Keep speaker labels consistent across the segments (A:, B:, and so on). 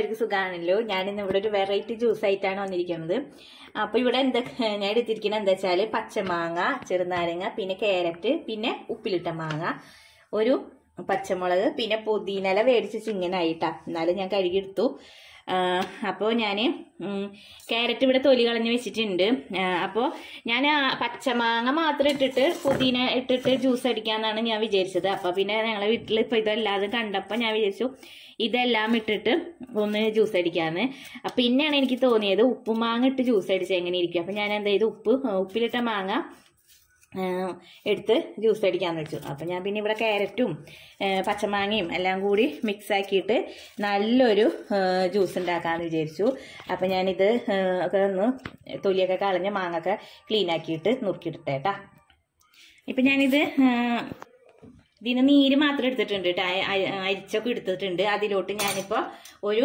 A: എല്ലാവർക്കും സുഖമാണല്ലോ ഞാൻ ഇന്ന് ഇവിടെ ഒരു വെറൈറ്റി ജ്യൂസ് ആയിട്ടാണ് വന്നിരിക്കുന്നത് അപ്പോൾ ഇവിടെ എന്താ ഞാൻ എടുത്തിരിക്കുന്നത് എന്താ വെച്ചാൽ പച്ചമാങ്ങ ചെറുനാരങ്ങ പിന്നെ ക്യാരറ്റ് പിന്നെ ഉപ്പിലിട്ട മാങ്ങ ഒരു പച്ചമുളക് പിന്നെ പുതിനല മേടിച്ച് ചിങ്ങനായിട്ടാ എന്നാലും ഞാൻ കഴുകിയെടുത്തു അപ്പോൾ ഞാൻ ക്യാരറ്റ് ഇവിടെ തൊലി കളഞ്ഞ് വെച്ചിട്ടുണ്ട് അപ്പോൾ ഞാൻ പച്ചമാങ്ങ മാത്രം ഇട്ടിട്ട് പുതിന ഇട്ടിട്ട് ജ്യൂസ് അടിക്കാമെന്നാണ് ഞാൻ വിചാരിച്ചത് അപ്പോൾ പിന്നെ ഞങ്ങളെ വീട്ടിൽ ഇപ്പോൾ ഇതല്ലാതെ കണ്ടപ്പോൾ ഞാൻ വിചാരിച്ചു ഇതെല്ലാം ഇട്ടിട്ട് ഒന്ന് ജ്യൂസ് അടിക്കാമെന്ന് അപ്പം പിന്നെയാണ് എനിക്ക് തോന്നിയത് ഉപ്പുമാങ്ങ ഇട്ട് ജ്യൂസ് അടിച്ച് എങ്ങനെ ഇരിക്കും അപ്പം ഞാൻ എന്താ ചെയ്തു ഉപ്പ് ഉപ്പിലിട്ട മാങ്ങ എടുത്ത് ജ്യൂസ് അടിക്കാമെന്ന് വെച്ചു അപ്പം ഞാൻ പിന്നെ ഇവിടെ ക്യാരറ്റും പച്ചമാങ്ങയും എല്ലാം കൂടി മിക്സ് ആക്കിയിട്ട് നല്ലൊരു ജ്യൂസ് ഉണ്ടാക്കാമെന്ന് വിചാരിച്ചു അപ്പം ഞാനിത് ഒക്കെ ഒന്ന് തൊലിയൊക്കെ കളഞ്ഞ് മാങ്ങൊക്കെ ക്ലീൻ ആക്കിയിട്ട് നുറുക്കിയിട്ടേട്ടാ ഇപ്പം ഞാനിത് ഇതിന് നീര് മാത്രം എടുത്തിട്ടുണ്ട് കേട്ടോ അരിച്ചൊക്കെ എടുത്തിട്ടുണ്ട് അതിലോട്ട് ഞാനിപ്പോൾ ഒരു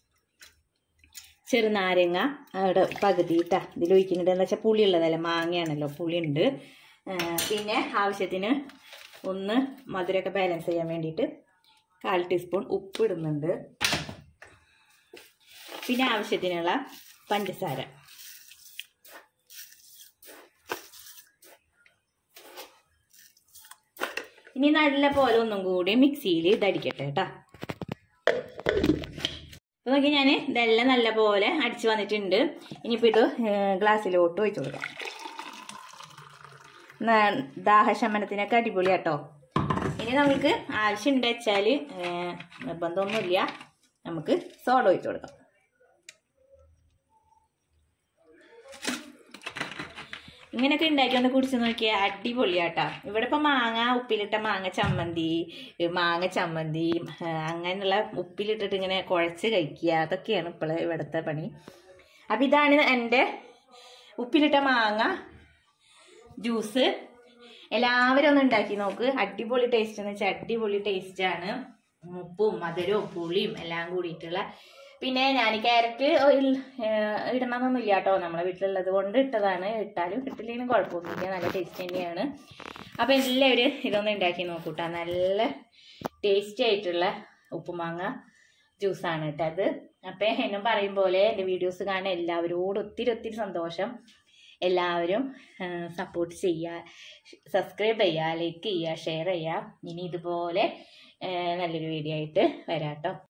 A: ചെറുനാരങ്ങ അവിടെ പകുതി ഇട്ടാ ഇതിൽ ഒഴിക്കുന്നുണ്ട് എന്താ വെച്ചാൽ പുളിയുള്ളതല്ല മാങ്ങയാണല്ലോ പുളിയുണ്ട് പിന്നെ ആവശ്യത്തിന് ഒന്ന് മധുരമൊക്കെ ബാലൻസ് ചെയ്യാൻ വേണ്ടിയിട്ട് കാൽ ടീസ്പൂൺ ഉപ്പ് ഇടുന്നുണ്ട് പിന്നെ ആവശ്യത്തിനുള്ള പഞ്ചസാര ഇനി നല്ല പോലെ ഒന്നും കൂടി മിക്സിയിൽ ഇതടിക്കട്ടെ കേട്ടോ അപ്പോൾ നോക്കി ഞാൻ ഇതെല്ലാം നല്ല പോലെ അടിച്ചു വന്നിട്ടുണ്ട് ഇനിയിപ്പോൾ ഇത് ഗ്ലാസ്സിലോട്ട് ഒഴിച്ചു കൊടുക്കാം ദാഹശമനത്തിനൊക്കെ അടിപൊളി കേട്ടോ ഇനി നമുക്ക് ആവശ്യമുണ്ട് വെച്ചാൽ നിർബന്ധമൊന്നുമില്ല നമുക്ക് സോഡ ഒഴിച്ചു കൊടുക്കാം ഇങ്ങനെയൊക്കെ ഉണ്ടാക്കി ഒന്ന് കുടിച്ച് നോക്കിയാൽ അടിപൊളിയാട്ടാ ഇവിടെ ഇപ്പം മാങ്ങ ഉപ്പിലിട്ട മാങ്ങ ചമ്മന്തി മാങ്ങ ചമ്മന്തി അങ്ങനെയുള്ള ഉപ്പിലിട്ടിട്ട് ഇങ്ങനെ കുഴച്ച് കഴിക്കുക അതൊക്കെയാണ് ഇപ്പോൾ ഇവിടുത്തെ പണി അപ്പം ഇതാണ് എൻ്റെ ഉപ്പിലിട്ട മാങ്ങ ജ്യൂസ് എല്ലാവരും ഒന്ന് ഉണ്ടാക്കി നോക്ക് അടിപൊളി ടേസ്റ്റ് എന്ന് വെച്ചാൽ അടിപൊളി ടേസ്റ്റാണ് ഉപ്പും മധുരവും പുളിയും എല്ലാം കൂടിയിട്ടുള്ള പിന്നെ ഞാൻ ക്യാരറ്റ് ഇടണമെന്നൊന്നുമില്ല കേട്ടോ നമ്മളെ വീട്ടിലുള്ളത് കൊണ്ട് ഇട്ടതാണ് ഇട്ടാലും ഇട്ടില്ലെങ്കിലും കുഴപ്പമൊന്നുമില്ല നല്ല ടേസ്റ്റ് തന്നെയാണ് അപ്പോൾ എല്ലാവരും ഇതൊന്ന് ഉണ്ടാക്കി നോക്കൂട്ടാ നല്ല ടേസ്റ്റി ആയിട്ടുള്ള ഉപ്പുമാങ്ങ ജ്യൂസാണ് കേട്ടോ അത് അപ്പം എന്നും പറയും പോലെ എൻ്റെ വീഡിയോസ് കാണാൻ എല്ലാവരോടും ഒത്തിരി ഒത്തിരി സന്തോഷം എല്ലാവരും സപ്പോർട്ട് ചെയ്യുക സബ്സ്ക്രൈബ് ചെയ്യുക ലൈക്ക് ചെയ്യുക ഷെയർ ചെയ്യുക ഇനി ഇതുപോലെ നല്ലൊരു വീഡിയോ ആയിട്ട് വരാം കേട്ടോ